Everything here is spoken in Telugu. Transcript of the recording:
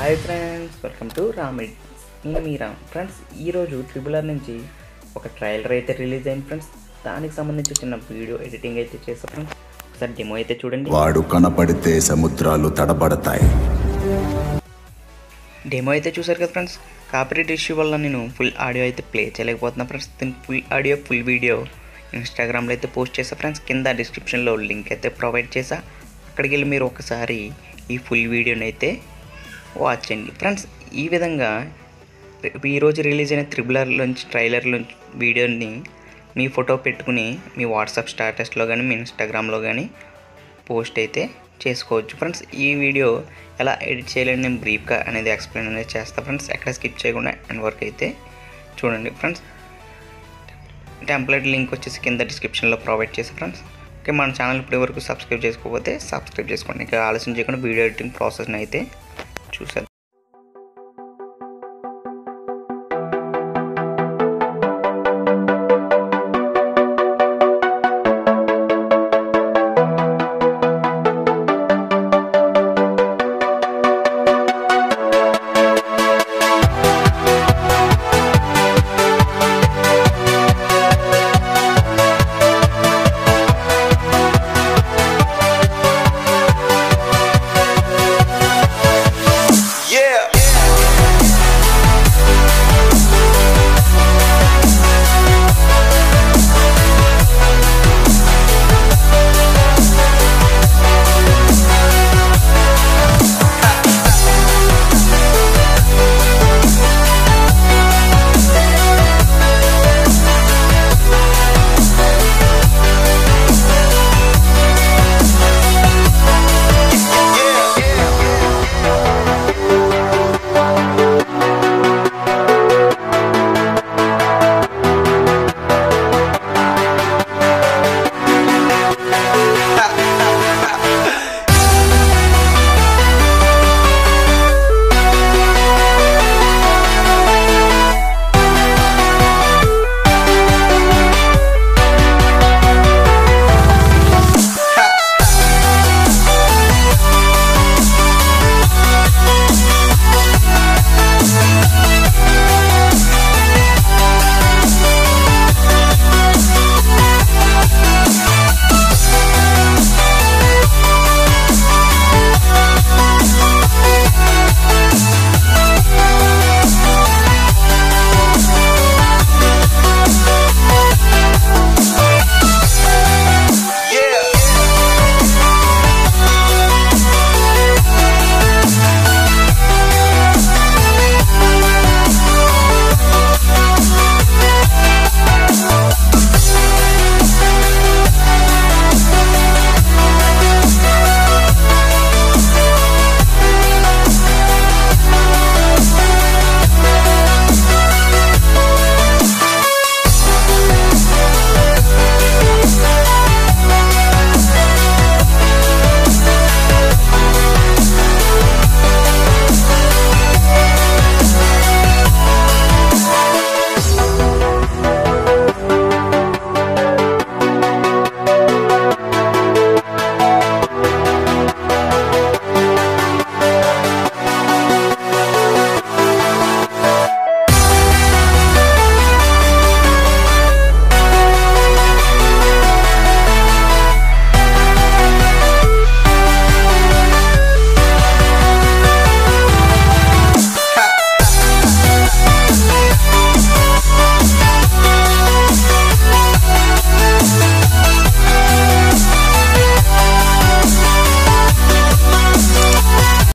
హాయ్ ఫ్రెండ్స్ వెల్కమ్ టు రామిడ్ నేను మీ రామ్ ఫ్రెండ్స్ ఈరోజు ట్రిపుల్ ఆర్ నుంచి ఒక ట్రైలర్ అయితే రిలీజ్ అయింది ఫ్రెండ్స్ దానికి సంబంధించి చిన్న వీడియో ఎడిటింగ్ అయితే చేస్తాం ఫ్రెండ్స్ ఒకసారి డెమో అయితే చూడండి వాడు కనపడితే సముద్రాలు తడబడతాయి డెమో అయితే చూసారు కదా ఫ్రెండ్స్ కాపరేట్ ఇష్యూ వల్ల నేను ఫుల్ ఆడియో అయితే ప్లే చేయలేకపోతున్నా ఫ్రెండ్స్ దీని ఫుల్ ఆడియో ఫుల్ వీడియో ఇన్స్టాగ్రామ్లో అయితే పోస్ట్ చేసా ఫ్రెండ్స్ కింద డిస్క్రిప్షన్లో లింక్ అయితే ప్రొవైడ్ చేసా అక్కడికి వెళ్ళి మీరు ఒకసారి ఈ ఫుల్ వీడియోని అయితే వాచ్ చేయండి ఫ్రెండ్స్ ఈ విధంగా ఈరోజు రిలీజ్ అయిన త్రిబులర్ నుంచి ట్రైలర్ నుంచి వీడియోని మీ ఫోటో పెట్టుకుని మీ వాట్సాప్ స్టాటస్లో కానీ మీ ఇన్స్టాగ్రామ్లో కానీ పోస్ట్ అయితే చేసుకోవచ్చు ఫ్రెండ్స్ ఈ వీడియో ఎలా ఎడిట్ చేయాలని నేను బ్రీఫ్గా అనేది ఎక్స్ప్లెయిన్ అనేది చేస్తాను ఫ్రెండ్స్ ఎక్కడ స్కిప్ చేయకుండా ఎండ్ వరకు అయితే చూడండి ఫ్రెండ్స్ టెంప్లెట్ లింక్ వచ్చేసి కింద డిస్క్రిప్షన్లో ప్రొవైడ్ చేసి ఫ్రెండ్స్ ఓకే మన ఛానల్ ఇప్పటి వరకు సబ్స్క్రైబ్ చేసుకోకపోతే సబ్స్క్రైబ్ చేసుకోండి ఇంకా ఆలస్యం చేయకుండా వీడియో ఎడిటింగ్ ప్రాసెస్ని అయితే చూసేద్దాం